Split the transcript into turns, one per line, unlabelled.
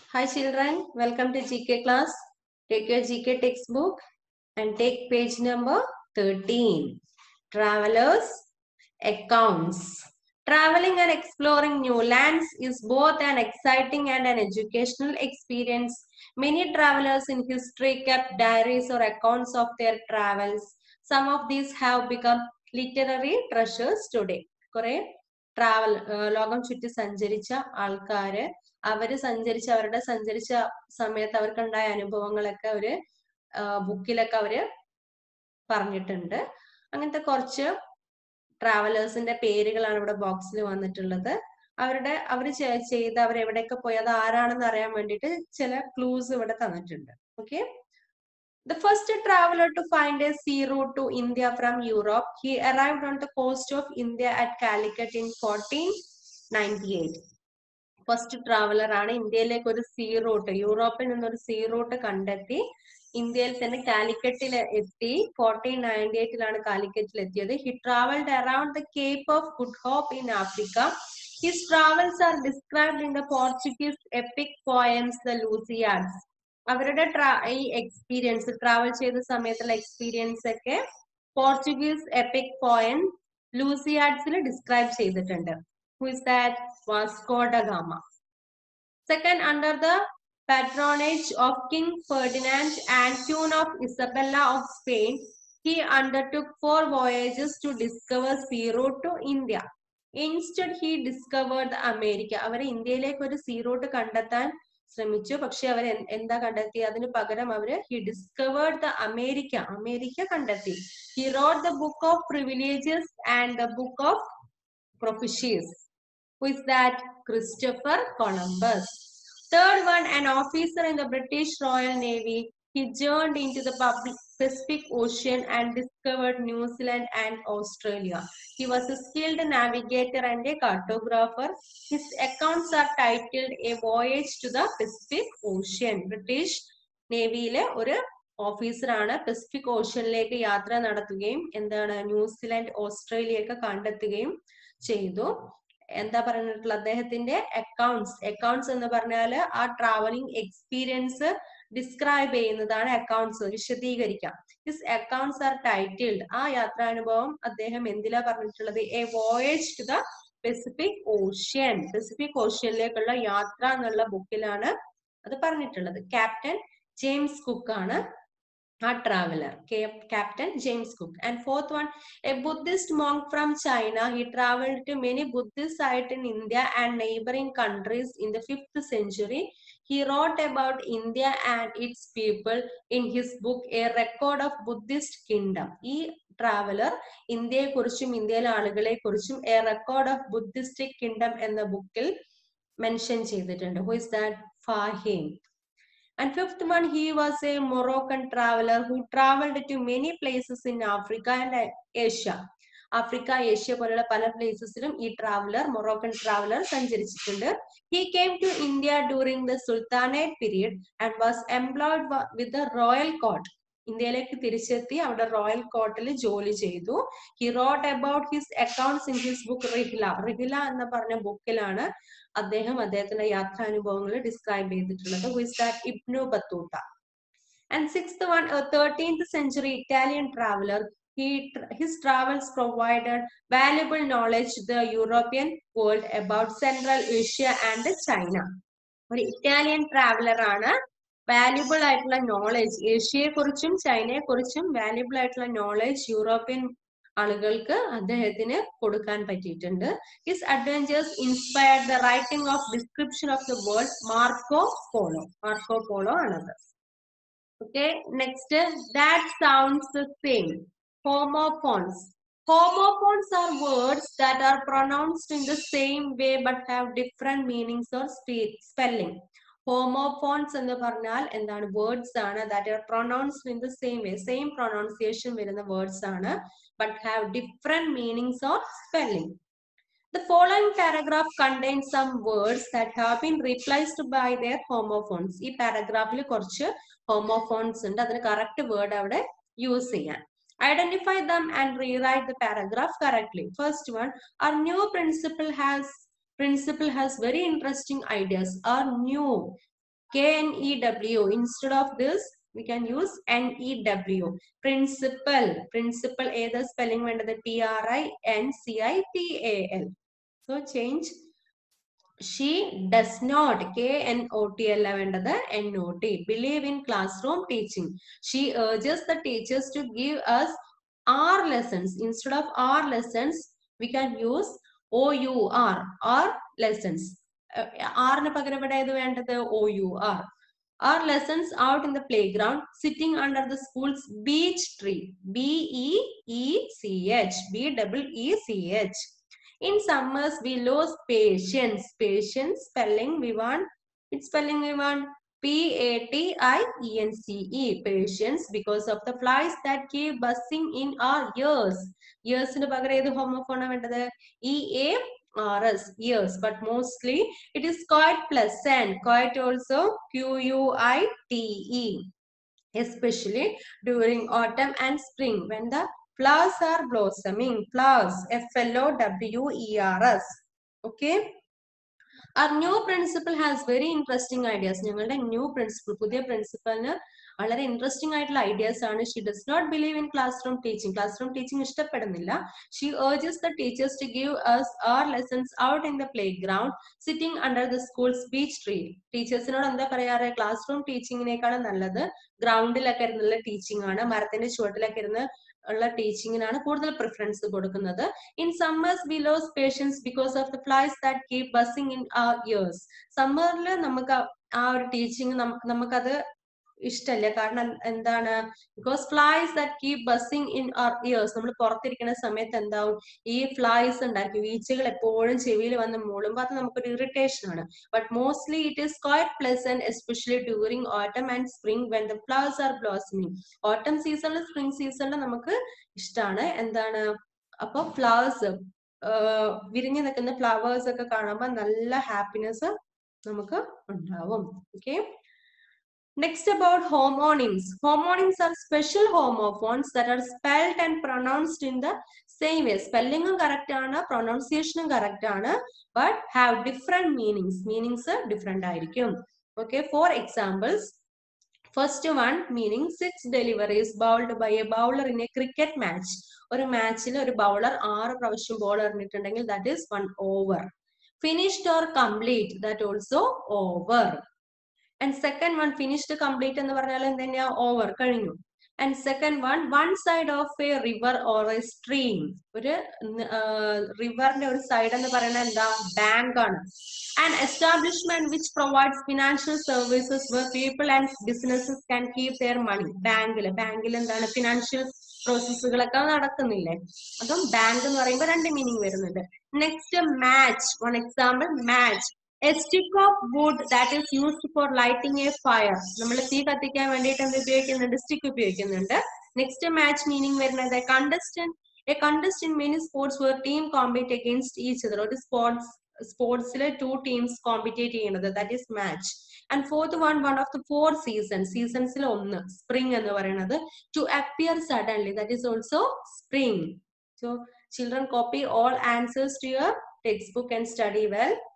Hi children, welcome to GK class. Take your GK textbook and take page number 13. Travelers accounts. Traveling and exploring new lands is both an exciting and an educational experience. Many travelers in history kept diaries or accounts of their travels. Some of these have become literary treasures today. കുറെ travel ലോകം ചുറ്റി സഞ്ചരിച്ച ആൾക്കാര് അവര് സഞ്ചരിച്ച അവരുടെ സഞ്ചരിച്ച സമയത്ത് അവർക്കുണ്ടായ അനുഭവങ്ങളൊക്കെ അവര് ബുക്കിലൊക്കെ അവര് പറഞ്ഞിട്ടുണ്ട് അങ്ങനത്തെ കുറച്ച് ട്രാവലേഴ്സിന്റെ പേരുകളാണ് ഇവിടെ ബോക്സിൽ വന്നിട്ടുള്ളത് അവരുടെ അവർ ചെയ്ത അവർ എവിടെയൊക്കെ പോയി അത് ആരാണെന്ന് അറിയാൻ വേണ്ടിയിട്ട് ചില ക്ലൂസ് ഇവിടെ തന്നിട്ടുണ്ട് okay The first traveler to find a sea route to India from Europe, he arrived on the coast of India at Calicut in 1498. First traveller ആണ് ഇന്ത്യയിലേക്ക് ഒരു സീ റൂട്ട് യൂറോപ്പിൽ നിന്നൊരു സീ റൂട്ട് കണ്ടെത്തി ഇന്ത്യയിൽ തന്നെ കാലിക്കറ്റിൽ എത്തി ഫോർട്ടീൻ നയൻറ്റി എയ്റ്റിലാണ് കാലിക്കറ്റിൽ എത്തിയത് he travelled around the Cape of Good Hope in Africa his travels are described in the Portuguese epic poems the Lusiads അവരുടെ ഈ എക്സ്പീരിയൻസ് ട്രാവൽ ചെയ്ത സമയത്തുള്ള എക്സ്പീരിയൻസ് ഒക്കെ പോർച്ചുഗീസ് എപ്പിക് പോയം ലൂസിയാഡ്സിൽ ഡിസ്ക്രൈബ് ചെയ്തിട്ടുണ്ട് who is that Vasco da Gama. Second, under the patronage of King Ferdinand and Queen of Isabella of Spain, he undertook four voyages to discover sea route to India. Instead, he discovered America. അവർ ഇന്ത്യയിലേക്ക് ഒരു sea route കണ്ടെത്താൻ ശ്രമിച്ചു പക്ഷെ അവർ എന്താ കണ്ടെത്തി അതിന് പകരം അവര് he discovered the America America കണ്ടെത്തി he wrote the book of privileges and the book of prophecies who is that Christopher Columbus. Third one, an officer in the British Royal Navy. He journeyed into the Pacific Ocean and discovered New Zealand and Australia. He was a skilled navigator and a cartographer. His accounts are titled A Voyage to the Pacific Ocean. British നേവിയിലെ ഒരു ഓഫീസറാണ് Pacific ഓഷ്യനിലേക്ക് യാത്ര നടത്തുകയും എന്താണ് New Zealand Australia ഒക്കെ കണ്ടെത്തുകയും ചെയ്തു എന്താ പറഞ്ഞിട്ടുള്ള അദ്ദേഹത്തിന്റെ അക്കൗണ്ട്സ് അക്കൗണ്ട്സ് എന്ന് പറഞ്ഞാൽ ആ ട്രാവലിംഗ് എക്സ്പീരിയൻസ് ഡിസ്ക്രൈബ് ചെയ്യുന്നതാണ് അക്കൗണ്ട്സ് വിശദീകരിക്കാം ഹിസ് അക്കൗണ്ട്സ് ആർ ടൈറ്റിൽഡ് ആ യാത്രാനുഭവം അദ്ദേഹം എന്തിലാ പറഞ്ഞിട്ടുള്ളത് a voyage to the Pacific Ocean Pacific ഓഷ്യനിലേക്കുള്ള യാത്ര എന്നുള്ള ബുക്കിലാണ് അത് പറഞ്ഞിട്ടുള്ളത് ക്യാപ്റ്റൻ ജെയിംസ് കുക്ക് ആണ് a traveler captain james cook and fourth one a buddhist monk from china he traveled to many buddhist sites in india and neighboring countries in the 5th century he wrote about india and its people in his book a record of buddhist kingdom ഈ traveller ഇന്ത്യയെ കുറിച്ചും ഇന്ത്യയിലെ ആളുകളെ കുറിച്ചും a record of Buddhistic kingdom എന്ന ബുക്കിൽ mention ചെയ്തിട്ടുണ്ട് who is that Fahien And fifth one, he was a Moroccan traveler who traveled to many places in Africa and Asia. Africa Asia പോലുള്ള പല പ്ലേസസിലും ഈ ട്രാവലർ മൊറോക്കൻ ട്രാവലർ സഞ്ചരിച്ചിട്ടുണ്ട് he came to India during the sultanate period and was employed with the royal court ഇന്ത്യയിലേക്ക് തിരിച്ചെത്തി അവിടെ royal കോർട്ടിൽ ജോലി ചെയ്തു he wrote about his accounts in his book Rihla Rihla എന്ന് പറഞ്ഞ ബുക്കിലാണ് അദ്ദേഹം അദ്ദേഹത്തിന്റെ യാത്രാനുഭവങ്ങൾ ഡിസ്ക്രൈബ് ചെയ്തിട്ടുള്ളത് is that Ibn Battuta and sixth one thirteenth century Italian traveller he his travels provided valuable knowledge to the European world about Central Asia and China. ഒരു Italian traveller ആണ് valuable ആയിട്ടുള്ള നോളജ് ഏഷ്യയെ കുറിച്ചും ചൈനയെ കുറിച്ചും valuable ആയിട്ടുള്ള knowledge European ആളുകൾക്ക് അദ്ദേഹത്തിന് കൊടുക്കാൻ പറ്റിയിട്ടുണ്ട് his adventures inspired the writing of description of the world Marco Polo Marco Polo ആണത് okay next that sounds same homophones. Homophones are words that are pronounced in the same way but have different meanings or spelling. Homophones എന്ന് പറഞ്ഞാൽ എന്താണ് words ആണ് that are pronounced in the same way same pronunciation വരുന്ന words ആണ് but have different meanings or spelling The following paragraph contains some words that have been replaced by their homophones. ഈ പാരഗ്രാഫിൽ കുറച്ച് homophones ഉണ്ട് അതിന് correct word അവിടെ use ചെയ്യാൻ Identify them and rewrite the paragraph correctly. First one, our new principal has principal has very interesting ideas. Our new K-N-E-W. Instead of this, we can use N-E-W. Principal. Principal ഏത് spelling വേണ്ടത് P-R-I-N-C-I-P-A-L. So change she does not k-n-o-t അല്ല വേണ്ടത് n-o-t believe in classroom teaching she urges the teachers to give us our lessons instead of our lessons we can use o-u-r our lessons ആറിന് പകരം ഇവിടെ ഏത് വേണ്ടത് o-u-r our lessons out in the playground sitting under the school's beech tree b-e-e-c-h b-e-e-c-h in summers we lose patience patience spelling we want its spelling we want p-a-t-i-e-n-c-e patience because of the flies that keep buzzing in our ears ears ന് പകരം ഏത് ഹോമോഫോണാ വേണ്ടത് e a r s ears but mostly it is quite pleasant quite also q u i t e especially during autumn and spring when the flowers are blossoming flowers f l o w e r s okay our new principal has very interesting ideas ഞങ്ങളുടെ new principal പുതിയ പ്രിൻസിപ്പലിന് വളരെ interesting ആയിട്ടുള്ള ideas ആണ് she does not believe in classroom teaching classroom teaching ഇഷ്ടപ്പെടുന്നില്ല she urges the teachers to give us our lessons out in the playground sitting under the school speech tree ടീച്ചേഴ്സിനോട് എന്താ പറയാറ് class room ടീച്ചിങ്ങിനേക്കാളും നല്ലത് ഗ്രൗണ്ടിലൊക്കെ ഇരുന്നുള്ള teaching ആണ് മരത്തിന്റെ ചുവട്ടിലൊക്കെ ഇരുന്ന് ഉള്ള ടീച്ചിങ്ങിനാണ് കൂടുതൽ പ്രിഫറൻസ് കൊടുക്കുന്നത് in summers we lose patience because of the flies that keep buzzing in our ears സമ്മറിൽ നമുക്ക് ആ ഒരു ടീച്ചിങ് നമുക്കത് ഇഷ്ടമല്ല കാരണം എന്താണ് because flies that keep buzzing in our ears നമ്മൾ പുറത്തിരിക്കുന്ന സമയത്ത് എന്താവും ഈ ഫ്ലൈസ് ഉണ്ടാക്കി വീച്ചുകൾ എപ്പോഴും ചെവിയിൽ വന്ന് മൂളുമ്പോൾ അത് നമുക്കൊരു ഇറിറ്റേഷൻ ആണ് but mostly it is quite pleasant especially during autumn and spring when the flowers are blossoming autumn സീസണിൽ സ്പ്രിംഗ് സീസണിൽ നമുക്ക് ഇഷ്ടമാണ് എന്താണ് അപ്പൊ ഫ്ലവേഴ്സ് വിരിഞ്ഞു നിൽക്കുന്ന ഫ്ലവേഴ്സ് ഒക്കെ കാണുമ്പോൾ നല്ല ഹാപ്പിനെസ് നമുക്ക് ഉണ്ടാവും okay Next about homonyms. Homonyms are special homophones that are spelled and pronounced in the same way. Spelling correct ആണ് pronunciation correct ആണ് but have different meanings. Meanings different ആയിരിക്കും. Okay, for examples, First one meaning six deliveries bowled by a bowler in a cricket match. ഒരു മാച്ചിൽ ഒരു bowler ആറ് പ്രാവശ്യം ball എറിഞ്ഞിട്ടുണ്ടെങ്കിൽ that is one over finished or complete that also over and second one finished complete എന്ന് പറഞ്ഞാൽ എന്തെന്നാ over കഴിഞ്ഞു and second one one side of a river or a stream ഒരു റിവറിന്റെ ഒരു സൈഡ് എന്ന് പറയുന്നത് എന്താ ബാങ്ക് ആണ് and establishment which provides financial services where people and businesses can keep their money ബാങ്കിൽ ബാങ്കിൽ എന്താണ് ഫിനാൻഷ്യൽ പ്രോസസ്സുകളൊക്കെ നടക്കുന്നില്ലേ അതും ബാങ്ക് എന്ന് പറയുമ്പോൾ രണ്ട് മീനിങ് വരുന്നുണ്ട് next match one example match a stick of wood that is used for lighting a fire നമ്മൾ തീ കത്തിക്കാൻ വേണ്ടിയിട്ട് എന്ത് ഉപയോഗിക്കുന്നുണ്ട് സ്റ്റിക്ക് ഉപയോഗിക്കുന്നുണ്ട് നെക്സ്റ്റ് മാച്ച് മീനിങ് വരുന്നത് contestant a contestant many sports where team compete against each other ഒരു sports സ്പോർട്സിൽ ടു ടീംസ് കോമ്പറ്റേറ്റ് ചെയ്യുന്നത് that is match and fourth one one of the four season സീസൺസിൽ ഒന്ന് സ്പ്രിംഗ് എന്ന് പറയുന്നത് to appear suddenly that is also spring so children copy all answers to your textbook and study well